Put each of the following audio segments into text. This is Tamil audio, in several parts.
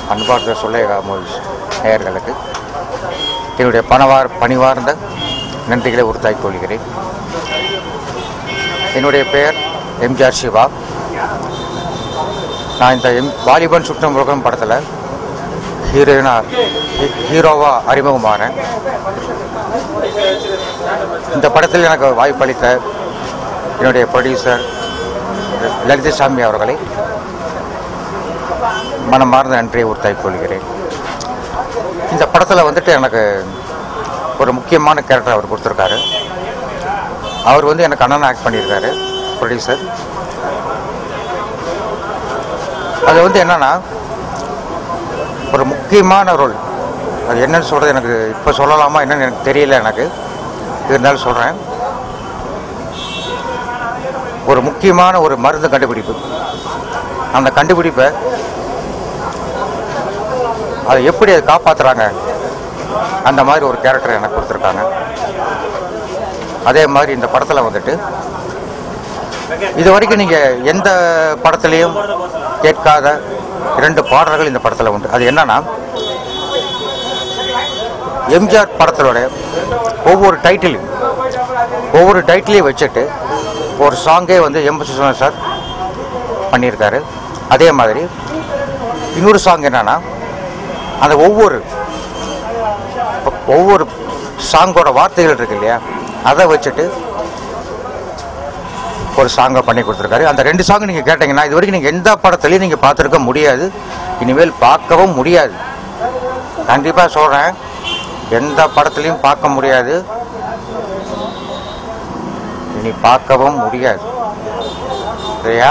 அன்பார்ந்த சொல்லேகா மூவிஸ் நேயர்களுக்கு என்னுடைய பணவார் பணிவார்ந்த நன்றிகளை உறுத்தாக்கிக் கொள்கிறேன் என்னுடைய பெயர் எம்ஜிஆர் சிவா நான் இந்த எம் வாலிபன் சுற்றம் முருகன் படத்தில் ஹீரோயினா ஹீரோவாக அறிமுகமானேன் இந்த படத்தில் எனக்கு வாய்ப்பளித்த என்னுடைய ப்ரொடியூசர் லலிதசாமி அவர்களை மனமார்ந்த நன்றியை உறுத்தாக்கிக் கொள்கிறேன் இந்த படத்தில் வந்துட்டு எனக்கு ஒரு முக்கியமான கேரக்டர் அவர் கொடுத்துருக்காரு அவர் வந்து எனக்கு அண்ணன் ஆக்ட் பண்ணியிருக்காரு ப்ரொடியூசர் அது வந்து என்னன்னா ஒரு முக்கியமான ரோல் அது என்னன்னு சொல்கிறது எனக்கு இப்போ சொல்லலாமா என்னன்னு எனக்கு தெரியல எனக்கு இருந்தாலும் சொல்கிறேன் ஒரு முக்கியமான ஒரு மருந்து கண்டுபிடிப்பு அந்த கண்டுபிடிப்பை அதை எப்படி அதை காப்பாற்றுறாங்க அந்த மாதிரி ஒரு கேரக்டர் எனக்கு கொடுத்துருக்காங்க அதே மாதிரி இந்த படத்தில் வந்துட்டு இது வரைக்கும் நீங்கள் எந்த படத்துலையும் கேட்காத இரண்டு பாடல்கள் இந்த படத்தில் உண்டு அது என்னன்னா எம்ஜிஆர் படத்தோட ஒவ்வொரு டைட்டிலையும் ஒவ்வொரு டைட்டிலையும் வச்சுட்டு ஒரு சாங்கே வந்து எம் சுசன் சார் பண்ணியிருக்காரு அதே மாதிரி இன்னொரு சாங் என்னன்னா அந்த ஒவ்வொரு ஒவ்வொரு சாங்கோட வார்த்தைகள் இருக்கு இல்லையா அதை வச்சுட்டு ஒரு சாங்கை பண்ணி கொடுத்துருக்காரு அந்த ரெண்டு சாங் நீங்கள் கேட்டிங்கன்னா இது வரைக்கும் நீங்கள் எந்த படத்துலையும் நீங்கள் பார்த்துருக்க முடியாது இனிமேல் பார்க்கவும் முடியாது கண்டிப்பாக சொல்கிறேன் எந்த படத்துலையும் பார்க்க முடியாது இனி பார்க்கவும் முடியாது சரியா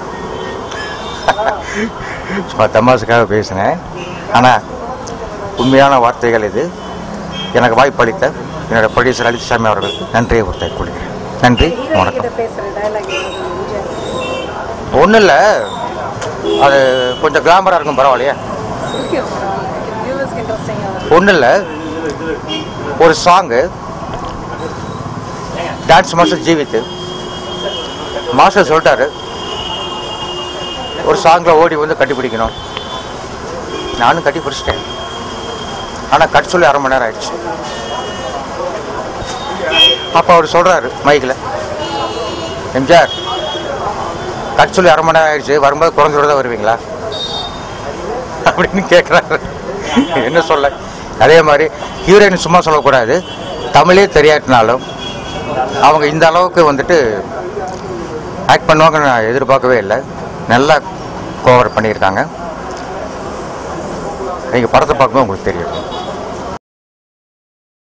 சும்மா தமாசுக்காக பேசினேன் ஆனால் உண்மையான வார்த்தைகள் இது எனக்கு வாய்ப்பளித்த என்னோட ப்ரொடியூசர் லலித்சாமி அவர்களுக்கு நன்றியை உறுத்தாக்கிக் கொள்கிறேன் நன்றி வணக்கம் கிட்ட பேசுற டயலாக் ஒன்றும் இல்லை அது கொஞ்சம் கிளாமராக இருக்கும் பரவாயில்லையா வியூவர்ஸ்க்கு இன்ட்ரெஸ்டிங்காக ஒன்றும் இல்லை ஒரு சாங்கு டான்ஸ் மாஸ்டர் ஜீவித்து மாஸ்டர் சொல்லிட்டாரு ஒரு சாங்கில் ஓடி வந்து கட்டி பிடிக்கணும் நானும் கட்டி பிடிச்சிட்டேன் ஆனால் கட் சொல்லி அரை மணி நேரம் ஆயிடுச்சு அப்போ அவர் சொல்கிறாரு மைக்கில் எம்ஜிஆர் கட் சொல்லி அரை மணி நேரம் ஆயிடுச்சு வரும்போது குறைஞ்சோட தான் வருவீங்களா அப்படின்னு கேட்குறாரு என்ன சொல்ல அதே மாதிரி ஹீரோயின் சும்மா சொல்லக்கூடாது தமிழே தெரியாட்டினாலும் அவங்க இந்த அளவுக்கு வந்துட்டு ஆக்ட் பண்ணுவாங்க நான் எதிர்பார்க்கவே இல்லை நல்லா கோவர் பண்ணியிருக்காங்க நீங்கள் படத்தை பார்க்கும்போது உங்களுக்கு தெரியும்